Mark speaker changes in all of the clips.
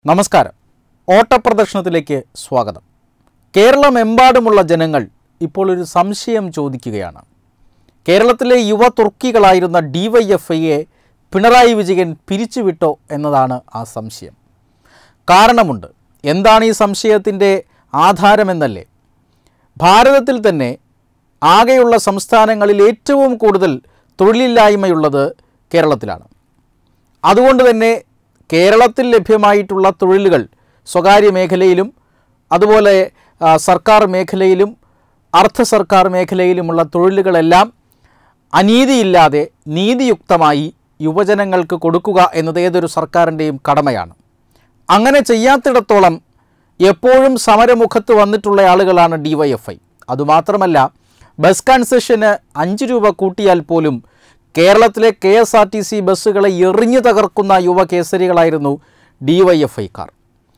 Speaker 1: നമസ്കാരം ഓട്ടപ്രദർശനത്തിലേക്ക് സ്വാഗതം കേരളമെമ്പാടുമുള്ള ജനങ്ങൾ ഇപ്പോൾ ഒരു സംശയം ചോദിക്കുകയാണ് കേരളത്തിലെ യുവ തുർക്കികളായിരുന്ന ഡി വൈ എഫ് ഐയെ പിണറായി വിജയൻ പിരിച്ചുവിട്ടോ എന്നതാണ് ആ സംശയം കാരണമുണ്ട് എന്താണ് ഈ സംശയത്തിൻ്റെ ആധാരമെന്നല്ലേ ഭാരതത്തിൽ തന്നെ ആകെയുള്ള സംസ്ഥാനങ്ങളിൽ ഏറ്റവും കൂടുതൽ തൊഴിലില്ലായ്മയുള്ളത് കേരളത്തിലാണ് അതുകൊണ്ട് തന്നെ കേരളത്തിൽ ലഭ്യമായിട്ടുള്ള തൊഴിലുകൾ സ്വകാര്യ മേഖലയിലും അതുപോലെ ആ, സർക്കാർ മേഖലയിലും അർദ്ധ സർക്കാർ മേഖലയിലുമുള്ള തൊഴിലുകളെല്ലാം അനീതിയില്ലാതെ നീതിയുക്തമായി യുവജനങ്ങൾക്ക് കൊടുക്കുക എന്നത് ഏതൊരു സർക്കാരിൻ്റെയും കടമയാണ് അങ്ങനെ ചെയ്യാത്തിടത്തോളം എപ്പോഴും സമരമുഖത്ത് വന്നിട്ടുള്ള ആളുകളാണ് ഡി വൈ എഫ് ഐ അതുമാത്രമല്ല ബസ് കൺസെഷന് അഞ്ച് രൂപ കൂട്ടിയാൽ പോലും കേരളത്തിലെ K S R T C ബസ്സുകളെ എറിഞ്ഞു തകർക്കുന്ന യുവ കേസരികളായിരുന്നു ഡി വൈ എഫ് ഐക്കാർ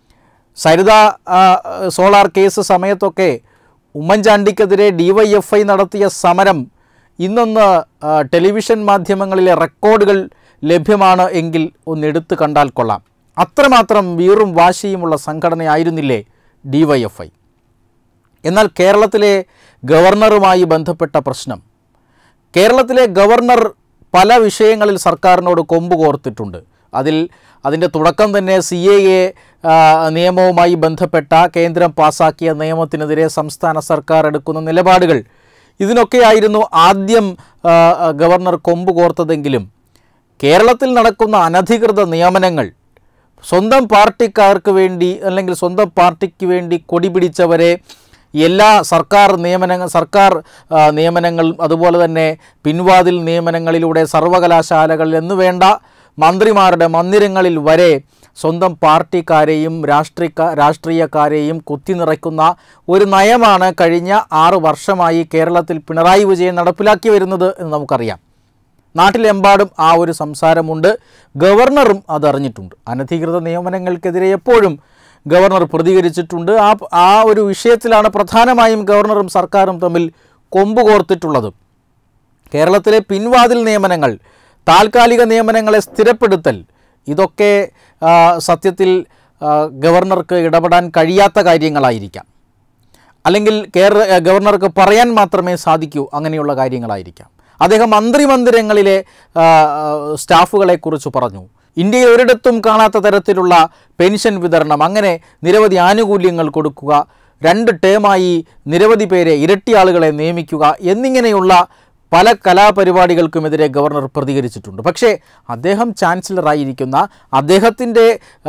Speaker 1: സരിത ആ, സോളാർ കേസ് സമയത്തൊക്കെ ഉമ്മൻചാണ്ടിക്കെതിരെ ഡി വൈ എഫ് ഐ നടത്തിയ സമരം ഇന്നൊന്ന് ആ, ടെലിവിഷൻ മാധ്യമങ്ങളിലെ റെക്കോർഡുകൾ ലഭ്യമാണ് എങ്കിൽ ഒന്ന് എടുത്തു കണ്ടാൽ കൊള്ളാം അത്രമാത്രം വീറും വാശിയുമുള്ള സംഘടനയായിരുന്നില്ലേ ഡി വൈ എഫ് ഐ എന്നാൽ കേരളത്തിലെ ഗവർണറുമായി ബന്ധപ്പെട്ട പ്രശ്നം കേരളത്തിലെ ഗവർണർ പല വിഷയങ്ങളിൽ സർക്കാരിനോട് കൊമ്പ് കോർത്തിട്ടുണ്ട് അതിൽ അതിൻ്റെ തുടക്കം തന്നെ സി എ എ നിയമവുമായി ബന്ധപ്പെട്ട കേന്ദ്രം പാസാക്കിയ നിയമത്തിനെതിരെ സംസ്ഥാന സർക്കാർ എടുക്കുന്ന നിലപാടുകൾ ഇതിനൊക്കെയായിരുന്നു ആദ്യം ആ, ഗവർണർ കൊമ്പ് കോർത്തതെങ്കിലും കേരളത്തിൽ നടക്കുന്ന അനധികൃത നിയമനങ്ങൾ സ്വന്തം പാർട്ടിക്കാർക്ക് വേണ്ടി അല്ലെങ്കിൽ സ്വന്തം പാർട്ടിക്ക് വേണ്ടി കൊടി പിടിച്ചവരെ എല്ലാ സർക്കാർ നിയമനങ്ങൾ സർക്കാർ ആ, നിയമനങ്ങൾ അതുപോലെ തന്നെ പിൻവാതിൽ നിയമനങ്ങളിലൂടെ സർവകലാശാലകളിൽ എന്ന് വേണ്ട മന്ത്രിമാരുടെ മന്ദിരങ്ങളിൽ വരെ സ്വന്തം പാർട്ടിക്കാരെയും രാഷ്ട്രീയ രാഷ്ട്രീയക്കാരെയും കുത്തി നിറയ്ക്കുന്ന ഒരു നയമാണ് കഴിഞ്ഞ ആറ് വർഷമായി കേരളത്തിൽ പിണറായി വിജയൻ നടപ്പിലാക്കി വരുന്നത് എന്ന് നമുക്കറിയാം നാട്ടിലെമ്പാടും ആ ഒരു സംസാരമുണ്ട് ഗവർണറും അതറിഞ്ഞിട്ടുണ്ട് അനധികൃത നിയമനങ്ങൾക്കെതിരെ എപ്പോഴും ഗവർണർ പ്രതികരിച്ചിട്ടുണ്ട് ആ ആ ഒരു വിഷയത്തിലാണ് പ്രധാനമായും ഗവർണറും സർക്കാരും തമ്മിൽ കൊമ്പ് കോർത്തിട്ടുള്ളത് കേരളത്തിലെ പിൻവാതിൽ നിയമനങ്ങൾ താൽക്കാലിക നിയമനങ്ങളെ സ്ഥിരപ്പെടുത്തൽ ഇതൊക്കെ ആ, സത്യത്തിൽ ആ, ഗവർണർക്ക് ഇടപെടാൻ കഴിയാത്ത കാര്യങ്ങളായിരിക്കാം അല്ലെങ്കിൽ കേരള ഗവർണർക്ക് പറയാൻ മാത്രമേ സാധിക്കൂ അങ്ങനെയുള്ള കാര്യങ്ങളായിരിക്കാം അദ്ദേഹം മന്ത്രിമന്ദിരങ്ങളിലെ ആ, ആ, സ്റ്റാഫുകളെക്കുറിച്ച് പറഞ്ഞു ഇന്ത്യയിൽ ഒരിടത്തും കാണാത്ത തരത്തിലുള്ള പെൻഷൻ വിതരണം അങ്ങനെ നിരവധി ആനുകൂല്യങ്ങൾ കൊടുക്കുക രണ്ട് ടേമായി നിരവധി പേരെ ഇരട്ടി ആളുകളെ നിയമിക്കുക എന്നിങ്ങനെയുള്ള പല കലാപരിപാടികൾക്കുമെതിരെ ഗവർണർ പ്രതികരിച്ചിട്ടുണ്ട് പക്ഷേ അദ്ദേഹം ചാൻസലറായിരിക്കുന്ന അദ്ദേഹത്തിൻ്റെ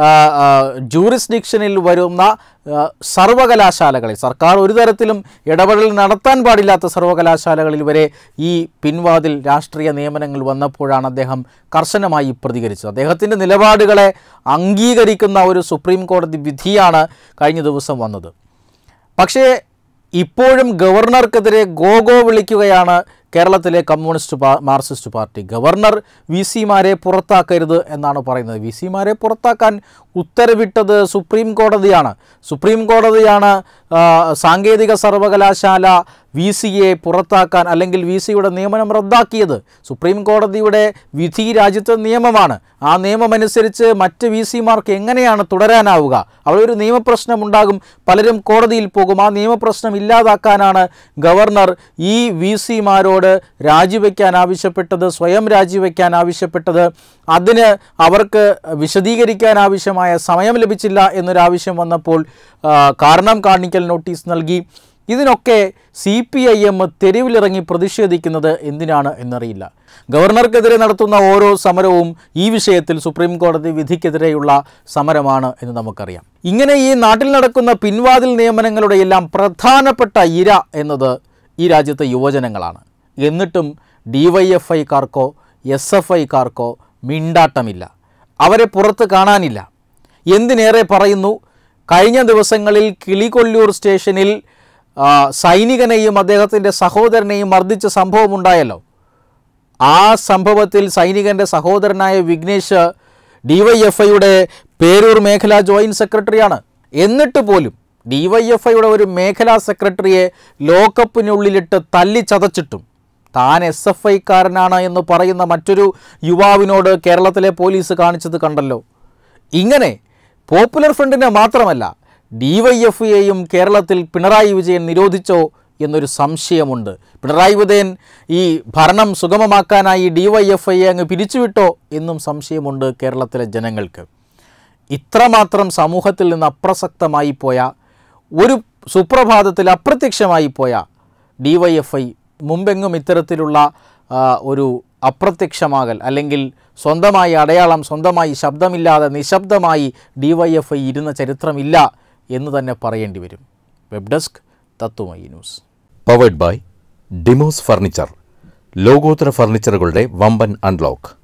Speaker 1: ജൂറിസ്ഡിക്ഷനിൽ വരുന്ന ആ, സർവകലാശാലകളിൽ സർക്കാർ ഒരു തരത്തിലും ഇടപെടൽ നടത്താൻ പാടില്ലാത്ത സർവകലാശാലകളിൽ വരെ ഈ പിൻവാതിൽ രാഷ്ട്രീയ നിയമനങ്ങൾ വന്നപ്പോഴാണ് അദ്ദേഹം കർശനമായി പ്രതികരിച്ചത് അദ്ദേഹത്തിൻ്റെ നിലപാടുകളെ അംഗീകരിക്കുന്ന ഒരു സുപ്രീം കോടതി വിധിയാണ് കഴിഞ്ഞ ദിവസം വന്നത് പക്ഷേ ഇപ്പോഴും ഗവർണർക്കെതിരെ ഗോഗോ വിളിക്കുകയാണ് കേരളത്തിലെ കമ്മ്യൂണിസ്റ്റ് പാ മാർക്സിസ്റ്റ് പാർട്ടി ഗവർണർ വി സിമാരെ പുറത്താക്കരുത് എന്നാണ് പറയുന്നത് വി സിമാരെ പുറത്താക്കാൻ ഉത്തരവിട്ടത് സുപ്രീം കോടതിയാണ് സുപ്രീം കോടതിയാണ് ആ, സാങ്കേതിക സർവകലാശാല വി സിയെ പുറത്താക്കാൻ അല്ലെങ്കിൽ വി സിയുടെ നിയമനം റദ്ദാക്കിയത് സുപ്രീം കോടതിയുടെ വിധി രാജ്യത്തെ നിയമമാണ് ആ നിയമമനുസരിച്ച് മറ്റ് വി സിമാർക്ക് എങ്ങനെയാണ് തുടരാനാവുക അവിടെ ഒരു നിയമപ്രശ്നമുണ്ടാകും പലരും കോടതിയിൽ പോകും ആ നിയമപ്രശ്നം ഇല്ലാതാക്കാനാണ് ഗവർണർ ഈ വി സിമാരോട് രാജിവെക്കാൻ ആവശ്യപ്പെട്ടത് സ്വയം രാജിവെക്കാൻ ആവശ്യപ്പെട്ടത് അതിന് അവർക്ക് വിശദീകരിക്കാൻ ആവശ്യമായ സമയം ലഭിച്ചില്ല എന്നൊരാവശ്യം വന്നപ്പോൾ ആ, കാരണം കാണിക്കൽ നോട്ടീസ് നൽകി ഇതിനൊക്കെ സി പി ഐ എം തെരുവിലിറങ്ങി പ്രതിഷേധിക്കുന്നത് എന്തിനാണ് എന്നറിയില്ല ഗവർണർക്കെതിരെ നടത്തുന്ന ഓരോ സമരവും ഈ വിഷയത്തിൽ സുപ്രീം കോടതി വിധിക്കെതിരെയുള്ള സമരമാണ് എന്ന് നമുക്കറിയാം ഇങ്ങനെ ഈ നാട്ടിൽ നടക്കുന്ന പിൻവാതിൽ നിയമനങ്ങളുടെ എല്ലാം പ്രധാനപ്പെട്ട ഇര എന്നത് ഈ രാജ്യത്തെ യുവജനങ്ങളാണ് എന്നിട്ടും ഡി വൈ എഫ് ഐക്കാർക്കോ എസ് എഫ് ഐക്കാർക്കോ മിണ്ടാട്ടമില്ല അവരെ പുറത്ത് കാണാനില്ല എന്തിനേറെ പറയുന്നു കഴിഞ്ഞ ദിവസങ്ങളിൽ കിളികൊല്ലൂർ സ്റ്റേഷനിൽ ആ, സൈനികനെയും അദ്ദേഹത്തിൻ്റെ സഹോദരനെയും മർദ്ദിച്ച സംഭവമുണ്ടായല്ലോ ആ സംഭവത്തിൽ സൈനികൻ്റെ സഹോദരനായ വിഘ്നേഷ് ഡി വൈ എഫ് ഐയുടെ പേരൂർ മേഖലാ ജോയിൻറ്റ് സെക്രട്ടറിയാണ് എന്നിട്ട് പോലും ഡി വൈ എഫ് ഐയുടെ ഒരു മേഖലാ സെക്രട്ടറിയെ ലോക്കപ്പിനുള്ളിലിട്ട് തല്ലിച്ചതച്ചിട്ടും താൻ എസ് എഫ് ഐക്കാരനാണ് എന്ന് പറയുന്ന മറ്റൊരു യുവാവിനോട് കേരളത്തിലെ പോലീസ് കാണിച്ചത് കണ്ടല്ലോ ഇങ്ങനെ പോപ്പുലർ ഫ്രണ്ടിനെ മാത്രമല്ല ഡി വൈ എഫ് ഐയെയും കേരളത്തിൽ പിണറായി വിജയൻ നിരോധിച്ചോ എന്നൊരു സംശയമുണ്ട് പിണറായി വിജയൻ ഈ ഭരണം സുഗമമാക്കാനായി ഡി വൈ എഫ് ഐയെ അങ്ങ് പിരിച്ചുവിട്ടോ എന്നും സംശയമുണ്ട് കേരളത്തിലെ ജനങ്ങൾക്ക് ഇത്രമാത്രം സമൂഹത്തിൽ നിന്ന് അപ്രസക്തമായി പോയ ഒരു സുപ്രഭാതത്തിൽ അപ്രത്യക്ഷമായി പോയ ഡി വൈ എഫ് ഐ മുമ്പെങ്ങും ഇത്തരത്തിലുള്ള ആ, ഒരു അപ്രത്യക്ഷമാകൽ അല്ലെങ്കിൽ സ്വന്തമായി അടയാളം സ്വന്തമായി ശബ്ദമില്ലാതെ നിശബ്ദമായി ഡി വൈ എഫ് ഐ ഇരുന്ന ചരിത്രമില്ല എന്ന് തന്നെ പറയേണ്ടി വരും web desk Tatwamayi news
Speaker 2: powered by Demos furniture ലോകോത്തര ഫർണിച്ചറുകളുടെ വമ്പൻ അൺലോക്ക്